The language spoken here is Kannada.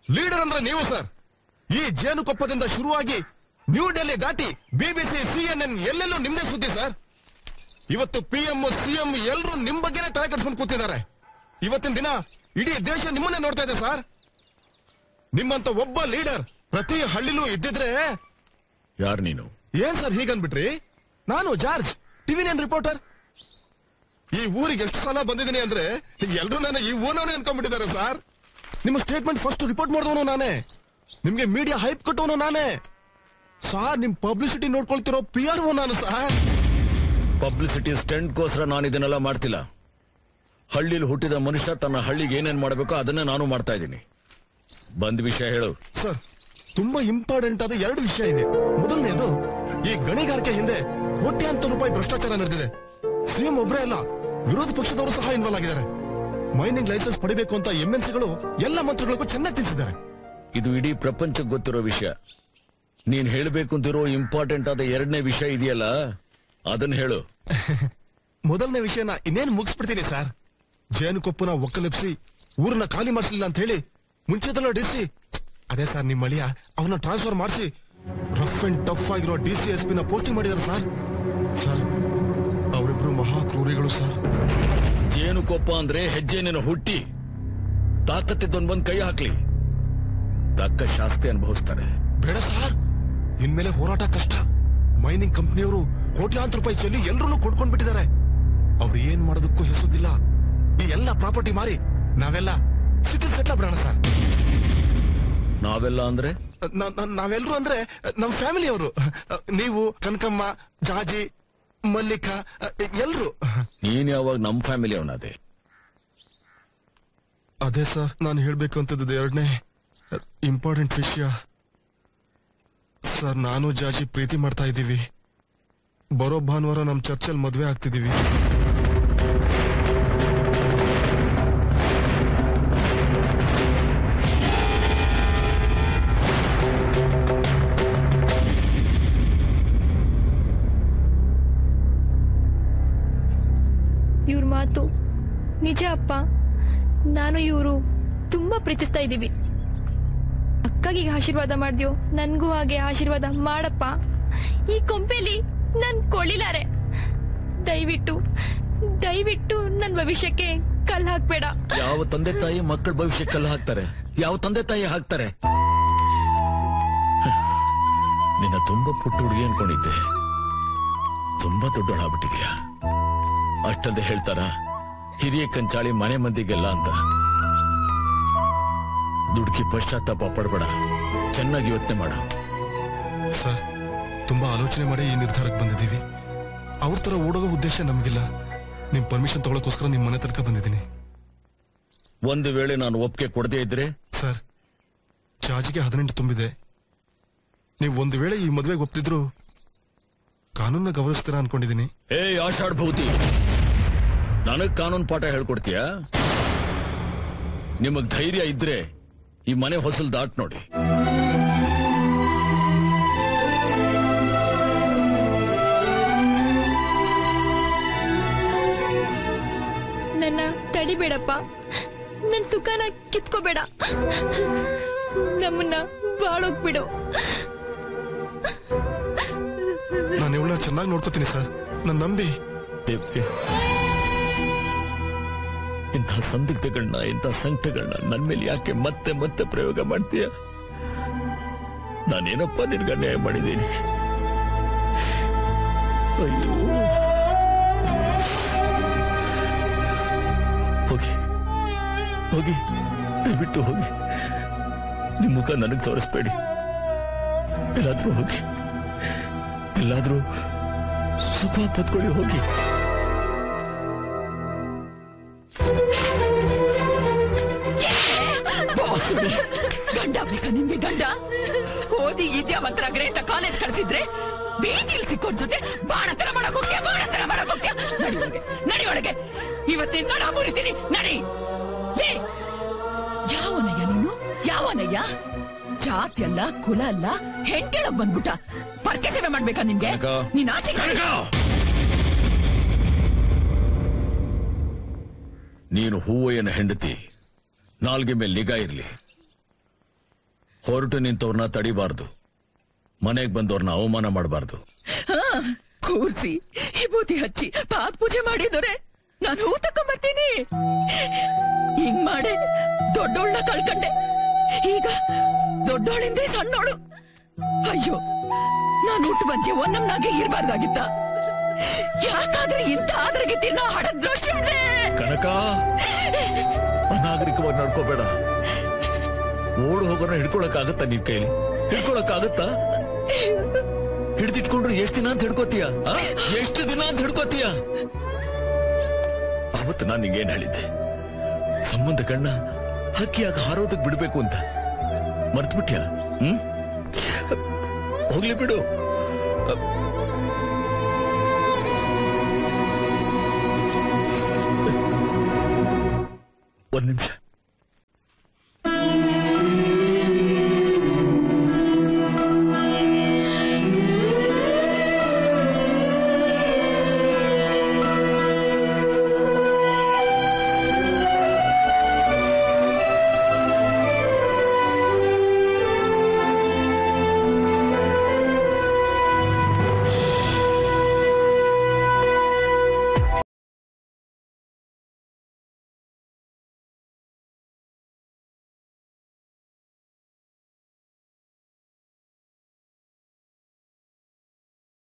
ಲೀಡರ್ ಅಂದ್ರೆ ನೀವು ಸರ್ ಈ ಜೇನುಕೊಪ್ಪದಿಂದ ಶುರುವಾಗಿ ನ್ಯೂ ಡೆಲ್ಲಿ ದಾಟಿ ಬಿಬಿಸಿ ಸಿಎನ್ಎನ್ ಎಲ್ಲೆಲ್ಲೂ ನಿಮ್ದೇ ಸುದ್ದಿ ಸರ್ ಇವತ್ತು ಪಿ ಎಂ ಸಿಎಂ ಎಲ್ಲರೂ ನಿಮ್ ಬಗ್ಗೆನೇ ತಲೆ ಕಟ್ಸ್ಕೊಂಡು ಕೂತಿದ್ದಾರೆ ಇವತ್ತಿನ ದಿನ ಇಡೀ ದೇಶ ನಿಮ್ಮನ್ನೇ ನೋಡ್ತಾ ಇದೆ ಸರ್ ನಿಮ್ಮಂತ ಒಬ್ಬ ಲೀಡರ್ ಪ್ರತಿ ಹಳ್ಳಿಲೂ ಇದ್ದಿದ್ರೆ ಯಾರ್ ನೀನು ಏನ್ ಸರ್ ಹೀಗನ್ಬಿಟ್ರಿ ನಾನು ಜಾರ್ಜ್ ಟಿವಿ ನೈನ್ ರಿಪೋರ್ಟರ್ ಈ ಊರಿಗೆ ಎಷ್ಟು ಸಲ ಬಂದಿದ್ದೀನಿ ಅಂದ್ರೆ ಎಲ್ರು ನಾನು ಈ ಊರವನೇ ಅನ್ಕೊಂಡ್ಬಿಟ್ಟಿದ್ದಾರೆ ಸರ್ ನಿಮ್ಮ ಸ್ಟೇಟ್ಮೆಂಟ್ ಫಸ್ಟ್ ರಿಪೋರ್ಟ್ ಮಾಡಿದವನು ನಾನೇ ನಿಮ್ಗೆ ಮೀಡಿಯಾ ಹೈಪ್ ಕೊಟ್ಟವನು ನಾನೇ ಸಾರ್ ನಿಮ್ ಪಬ್ಲಿಸಿಟಿ ನೋಡ್ಕೊಳ್ತಿರೋ ಪಿ ಆರ್ ಓ ನಾನು ಸರ್ ಪಬ್ಲಿಸಿಟಿ ಸ್ಟೆಂಟ್ಗೋಸ್ಕರ ನಾನು ಇದನ್ನೆಲ್ಲ ಮಾಡ್ತಿಲ್ಲ ಹಳ್ಳಿಲಿ ಹುಟ್ಟಿದ ಮನುಷ್ಯ ತನ್ನ ಹಳ್ಳಿಗೆ ಏನೇನ್ ಮಾಡಬೇಕೋ ಅದನ್ನೇ ನಾನು ಮಾಡ್ತಾ ಇದ್ದೀನಿ ಬಂದ್ ವಿಷಯ ಹೇಳು ಸರ್ ತುಂಬಾ ಇಂಪಾರ್ಟೆಂಟ್ ಆದ ಎರಡು ವಿಷಯ ಇದೆ ಮೊದಲನೇದು ಈ ಗಣಿಗಾರಿಕೆ ಹಿಂದೆ ಕೋಟ್ಯಾಂತರ ರೂಪಾಯಿ ಭ್ರಷ್ಟಾಚಾರ ನಡೆದಿದೆ ಸಿಎಂ ಒಬ್ಬರೇ ಅಲ್ಲ ವಿರೋಧ ಪಕ್ಷದವರು ಸಹ ಇನ್ವಾಲ್ವ್ ಆಗಿದ್ದಾರೆ ಮೈನಿಂಗ್ ಲೈಸೆನ್ಸ್ ಪಡಿಬೇಕು ಅಂತ ಎಂಎನ್ಸಿಗಳು ಎಲ್ಲ ಮಂತ್ರಿಗಳಿಗೂ ಚೆನ್ನಾಗಿ ತಿಳಿಸಿದ್ದಾರೆ ಇದು ಇಡೀ ಪ್ರಪಂಚಕ್ಕೆ ಗೊತ್ತಿರೋ ವಿಷಯ ನೀನ್ ಹೇಳ್ಬೇಕು ಅಂತಿರೋ ಇಂಪಾರ್ಟೆಂಟ್ ಆದ ಎರಡನೇ ವಿಷಯ ಇದೆಯಲ್ಲ ಅದನ್ನ ಹೇಳು ಮೊದಲನೇ ವಿಷಯನ ಇನ್ನೇನು ಮುಗಿಸ್ಬಿಡ್ತೀನಿ ಸರ್ ಜೇನುಕೊಪ್ಪನ ಒಕ್ಕಲೆಪ್ಸಿ ಊರನ್ನ ಖಾಲಿ ಮಾಡಿಸಲಿಲ್ಲ ಅಂತ ಹೇಳಿ ಮುಂಚೆದೆಲ್ಲ ಡಿಸಿ ಅದೇ ಸರ್ ನಿಮ್ಮ ಅಳಿಯ ಅವನ ಟ್ರಾನ್ಸ್ಫರ್ ಮಾಡಿಸಿ ರಫ್ ಅಂಡ್ ಟಫ್ ಆಗಿರೋ ಡಿ ಸಿ ಎಸ್ ಪಿನ ಪೋಸ್ಟಿಂಗ್ ಮಾಡಿದಾರೆ ಸರ್ ಸರ್ ಅವರಿಬ್ರು ಮಹಾ ಕ್ರೂರಿಗಳು ಸರ್ ಜೇನುಕೊಪ್ಪ ಅಂದ್ರೆ ಹೆಜ್ಜೆ ನೀನು ಹುಟ್ಟಿ ತಾಕತ್ತಿದ್ದೊಂದ್ ಬಂದ್ ಕೈ ಹಾಕ್ಲಿ ತಕ್ಕ ಶಾಸ್ತಿ ಅನುಭವಿಸ್ತಾರೆ ಬೇಡ ಸರ್ ಇನ್ಮೇಲೆ ಹೋರಾಟ ಕಷ್ಟ ಮೈನಿಂಗ್ ಕಂಪ್ನಿಯವರು ಕೋಟ್ಯಾಂತರ ರೂಪಾಯಿ ಚೆಲ್ಲಿ ಎಲ್ಲರೂ ಕೊಂಡ್ಕೊಂಡ್ ಬಿಟ್ಟಿದ್ದಾರೆ ಅವ್ರು ಏನ್ ಮಾಡೋದಕ್ಕೂ ಹೆಸೋದಿಲ್ಲ ಈ ಎಲ್ಲ ಪ್ರಾಪರ್ಟಿ ಮಾರಿ ನಾವೆಲ್ಲ ಸಿಟಿಲ್ ಸೆಟ್ಲ್ ಬಿಡೋಣ ಸರ್ ನಾವೆಲ್ಲ ಅಂದ್ರೆ ನ- ನ- ನಾವೆಲ್ರೂ ಅಂದ್ರೆ ನಮ್ ಫ್ಯಾಮಿಲಿಯವರು ನೀವು ಕನಕಮ್ಮ ಜಾಜಿ ಮಲ್ಲಿಕಾ ಎಲ್ರು ನೀನ್ ಯಾವಾಗ ನಮ್ ಫ್ಯಾಮಿಲಿ ಅವನದೇ ಅದೇ ಸರ್ ನಾನು ಹೇಳ್ಬೇಕು ಅಂತದ್ದು ಎರಡನೇ ಇಂಪಾರ್ಟೆಂಟ್ ವಿಷಯ ಸರ್ ನಾನು ಜಾಜಿ ಪ್ರೀತಿ ಮಾಡ್ತಾ ಇದ್ದೀವಿ ಬರೋ ಭಾನುವಾರ ನಮ್ ಚರ್ಚಲ್ಲಿ ಮದ್ವೆ ಆಗ್ತಿದೀವಿ ಇವ್ರ ಮಾತು ನಿಜ ಅಪ್ಪ ನಾನು ಇವರು ತುಂಬಾ ಪ್ರೀತಿಸ್ತಾ ಇದ್ದೀವಿ ಅಕ್ಕಗಿಗೆ ಆಶೀರ್ವಾದ ಮಾಡ್ದ್ಯೋ ನನ್ಗೂ ಹಾಗೆ ಆಶೀರ್ವಾದ ಮಾಡಪ್ಪ ಈ ಕೊಂಪೆಲಿ ನನ್ ಕೊಳ್ಳಿಲಾರೆ ದಯವಿಟ್ಟು ದಯವಿಟ್ಟು ನನ್ ಭವಿಷ್ಯಕ್ಕೆ ಕಲ್ ಹಾಕ್ಬೇಡ ಯಾವ ತಂದೆ ತಾಯಿ ಮಕ್ಕಳ ಭವಿಷ್ಯ ಕಲ್ಲು ಹಾಕ್ತಾರೆ ಯಾವ ತಂದೆ ತಾಯಿ ಹಾಕ್ತಾರೆ ನಿನ್ನ ತುಂಬಾ ಪುಟ್ಟ ಹುಡುಗಿ ಅನ್ಕೊಂಡಿದ್ದೆ ತುಂಬಾ ದೊಡ್ಡೋಳಾಗ್ಬಿಟ್ಟಿದ್ಯಾ ಅಷ್ಟಲ್ಲದೆ ಹೇಳ್ತಾರ ಹಿರಿಯ ಕಂಚಾಳಿ ಮನೆ ಮಂದಿಗೆಲ್ಲ ಅಂತ ದುಡ್ಕಿ ಪಶ್ಚಾತ್ತಾಪ ಪಡ್ಬೇಡ ಚೆನ್ನಾಗಿ ಯೋಚನೆ ಮಾಡ ಸರ್ ತುಂಬಾ ಆಲೋಚನೆ ಮಾಡಿ ಈ ನಿರ್ಧಾರಕ್ಕೆ ಬಂದಿದ್ದೀವಿ ಅವ್ರ ತರ ಓಡೋಗೋ ಉದ್ದೇಶ ನಮಗಿಲ್ಲ ನಿಮ್ ಪರ್ಮಿಷನ್ ತಗೊಳಕೋಸ್ಕರ ನಿಮ್ ಮನೆ ತನಕ ಬಂದಿದ್ದೀನಿ ಒಂದು ವೇಳೆ ನಾನು ಒಪ್ಪಿಗೆ ಕೊಡದೇ ಇದ್ರೆ ಸರ್ ಜಾಜಿಗೆ ಹದಿನೆಂಟು ತುಂಬಿದೆ ನೀವು ಒಂದು ವೇಳೆ ಈ ಮದುವೆಗೆ ಒಪ್ತಿದ್ರು ಕಾನೂನ ಗೌರವಿಸ್ತೀರಾ ಅನ್ಕೊಂಡಿದ್ದೀನಿ ಏ ಆಷಾಢ ಭೌತಿ ನನಗ್ ಕಾನೂನು ಪಾಠ ಹೇಳ್ಕೊಡ್ತೀಯ ನಿಮಗ್ ಧೈರ್ಯ ಇದ್ರೆ ಈ ಮನೆ ಹೊಸಲ್ ದಾಟ್ ನೋಡಿ ನನ್ನ ತಡಿಬೇಡಪ್ಪ ನನ್ ಸುಖನ ಕಿತ್ಕೋಬೇಡ ನಮ್ಮನ್ನ ಬಾಳೋಗ್ಬಿಡು ನಾನು ಇವಳನ್ನ ಚೆನ್ನಾಗಿ ನೋಡ್ಕೋತೀನಿ ಸರ್ ನನ್ನ ನಂಬಿ ದೇವ್ಗೆ ಇಂಥ ಸಂದಿಗ್ಧಗಳನ್ನ ಇಂಥ ಸಂಕಟಗಳನ್ನ ನನ್ ಮೇಲೆ ಯಾಕೆ ಮತ್ತೆ ಮತ್ತೆ ಪ್ರಯೋಗ ಮಾಡ್ತೀಯ ನಾನೇನಪ್ಪ ನಿನ್ಗೆ ಅನ್ಯಾಯ ಮಾಡಿದ್ದೀನಿ ಅಯ್ಯೋ ಹೋಗಿ ಹೋಗಿ ದಯವಿಟ್ಟು ಹೋಗಿ ನಿಮ್ ಮುಖ ನನಗೆ ತೋರಿಸ್ಬೇಡಿ ಎಲ್ಲಾದ್ರೂ ಹೋಗಿ ಎಲ್ಲಾದ್ರೂ ಸುಖವಾಗಿ ಬದ್ಕೊಳ್ಳಿ ಹೋಗಿ ಬಾಸುಡಿ ಗಂಡ ಬೇಕಾ ನಿನ್ಗೆ ಗಂಡ ಓದಿ ವಿದ್ಯಾವಂತರಾಗ್ರೆ ಅಂತ ಕಾಲೇಜ್ ಕಳ್ಸಿದ್ರೆ ಬೀದಿಲ್ ಸಿಕ್ಕೋರ್ ಜೊತೆ ಬಾಣತನ ಮಾಡಕ್ ಹೋಗ್ತೀಯ ಬಾಣತನ ಮಾಡಕ್ ಹೋಗ್ತೀಯ ನಡಿ ಒಳಗೆ ನಡಿ ಒಳಗೆ ಇವತ್ತಿನ ನಡ ಮುರಿತೀನಿ ನಡಿ ಲೇ, ಯಾವನಯ್ಯ ನೀನು ಯಾವನಯ್ಯ ಜಾತಿ ಅಲ್ಲ ಕುಲ ಅಲ್ಲ ಹೆಂಡೇಳಕ್ ಬಂದ್ಬಿಟ್ಟ ಪರ್ಕೆ ಸೇವೆ ಮಾಡ್ಬೇಕಾ ನಿನ್ಗೆ ಕನಕ. ನೀನ್ ಆಚೆ ಕನಕ! ನೀನು ಹೂವಯ್ಯನ ಹೆಂಡತಿ ನಾಲ್ಗೆ ಮೇಲೆ ನಿಗಾ ಇರ್ಲಿ ಹೊರಟು ನಿಂತವ್ರನ್ನ ತಡಿಬಾರ್ದು ಮನೆಗ್ ಬಂದವ್ರನ್ನ ಅವಮಾನ ಮಾಡಬಾರ್ದು ಹಾ ಕೂರ್ಸಿ ವಿಭೂತಿ ಹಚ್ಚಿ ಪಾತ್ ಪೂಜೆ ಮಾಡಿದೊರೆ ನಾನು ಹೂ ತಕೊಂಬರ್ತೀನಿ ಹಿಂಗ್ ಮಾಡೆ ದೊಡ್ಡೋಳ್ನ ಕಳ್ಕಂಡೆ ಈಗ ದೊಡ್ಡೋಳಿಂದೇ ಸಣ್ಣೋಳು ಅಯ್ಯೋ ನಾನು ಹುಟ್ಟು ಬಂಚೆ ಒಂದಮ್ನಾಗೆ ಇರಬಾರ್ದಾಗಿತ್ತ ಯಾಕಾದ್ರೆ ಇಂಥ ಆದ್ರಗೆ ತಿನ್ನ ಹಡದ್ರೋಷಿದೆ ಕನಕ ಅನಾಗರಿಕವಾಗಿ ನಡ್ಕೋಬೇಡ ಓಡು ಹೋಗೋಣ ಹಿಡ್ಕೊಳಕ್ಕಾಗತ್ತಾ ನಿನ್ ಕೈಲಿ ಹಿಡ್ಕೊಳಕ್ಕಾಗತ್ತಾ ಹಿಡ್ದಿಟ್ಕೊಂಡ್ರು ಎಷ್ಟ್ ದಿನ ಅಂತ ಹಿಡ್ಕೋತೀಯ ಆ? ಎಷ್ಟು ದಿನ ಅಂತ ಹಿಡ್ಕೋತೀಯ ಅವತ್ತು ನಾನು ನಿಂಗೇನ್ ಹೇಳಿದ್ದೆ ಸಂಬಂಧ ಕಣ್ಣ ಹಕ್ಕಿಯಾಗ ಹಾರೋದಕ್ ಬಿಡ್ಬೇಕು ಅಂತ ಮರ್ತ್ಬಿಟ್ಯಾ ಹ್ಮ್ ಹೋಗ್ಲಿ ಬಿಡು ಒಂದ್ ನಿಮಿಷ